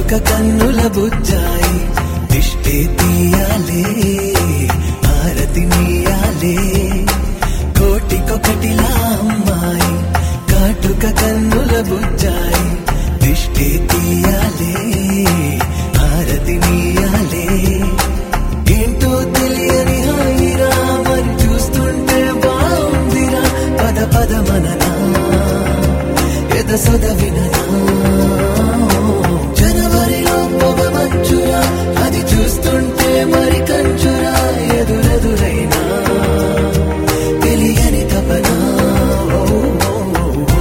కాటుక కన్నుల బుజ్జాయి దిష్టే తీయాలే ఆరతి నీయాలే కోటికొకటిలా అమ్మాయి కాటుక కన్నుల బుజ్జాయి దిష్టే తీయాలే ఆరతి నీయాలే ఏంటో తెలియని హాయిరా మరి చూస్తుంటే బాగుందిరా పద పద మననా ఎద సొద విననా జనవరిలో పొగ మంచురా అది చూస్తుంటే మరి కంచురా ఎదురెదురైనా తెలియని తపనా ఓ, ఓ, ఓ.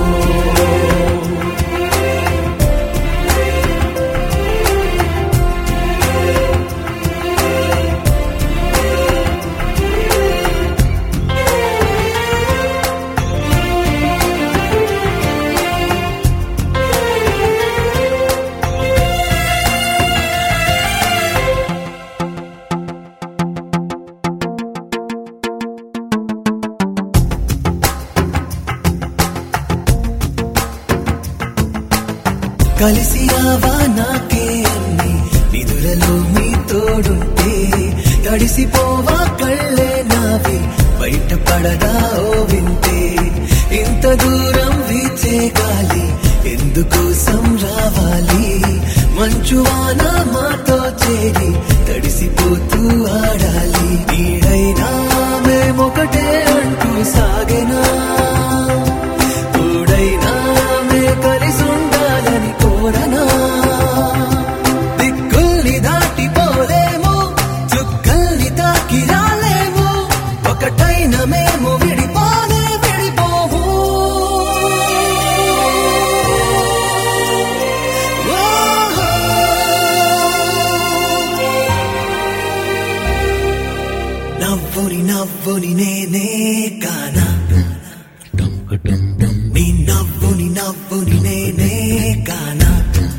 కలిసి రావా నాకే అన్ని నిధులలో మీ తోడుంటే తడిసిపోవా కళ్ళే నావి బయట పడదా ఓ వింటే ఇంత దూరం వీచే గాలి ఎందుకోసం రావాలి మంచువాన మాతో చేరి తడిసిపోతూ ఆడాలి నీడైనా మేమొకటే అంటూ సాగెనా తోడైనా మే కలిసుండాలని కోరనా దిక్కుల్ని దాటిపోలేము చుక్కల్ని తాకి రాలేము ఒకటైన మేము విడిపోలే విడిపోవు నవ్వుని నవ్వుని నేనే కానా నీ నవ్వుని నవ్వుని నేనే కానా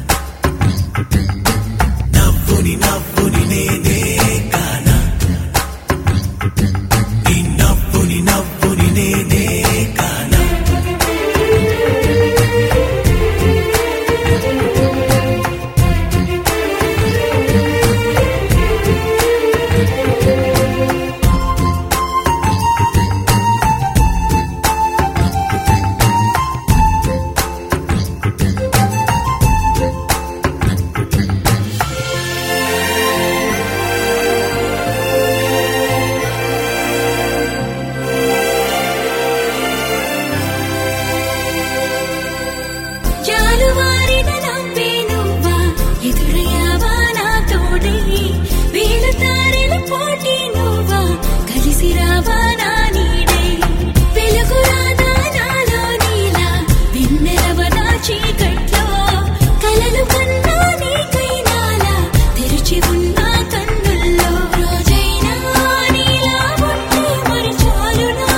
నవ్వుని నవ్వుని నేనే కానా నీ నవ్వుని నవ్వుని నేనే కానా జాలువారిన నవ్వే నువ్వా ఎదురయ్యావా నా తోడే వేలు తారెల పోటీ నువ్వా కలిసి రావా నా నీడే వెలుగు రాదా నాలో నీలా వెన్నెలవ నా చీకట్లో కలలు కన్నా నీకైనాలా తెరిచి ఉన్న కన్నుల్లో రోజైనా నీలా ఉంటే మరి చాలునా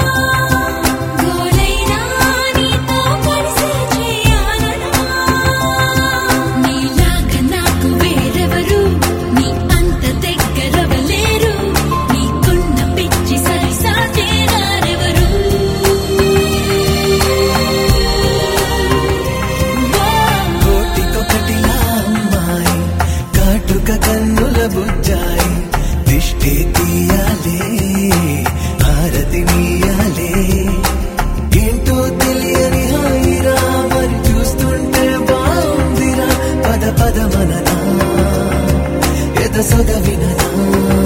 గోలైనా నీతో కలిసి చేయాలనా నీలాగా నాకు వేరెవరు నీ అంత దగ్గరవలేరు నీకున్న పిచ్చి సరిసాటేరారెవరు కోటికొకటిలా అమ్మాయి కాటుక కన్నుల బుజ్జాయి దిష్టి తీయాలే ఆరతి నీయాలే ఏంటో తెలియని హాయిరా మరి చూస్తుంటే బాగుందిరా పద పద మననా ఎద సొద విననా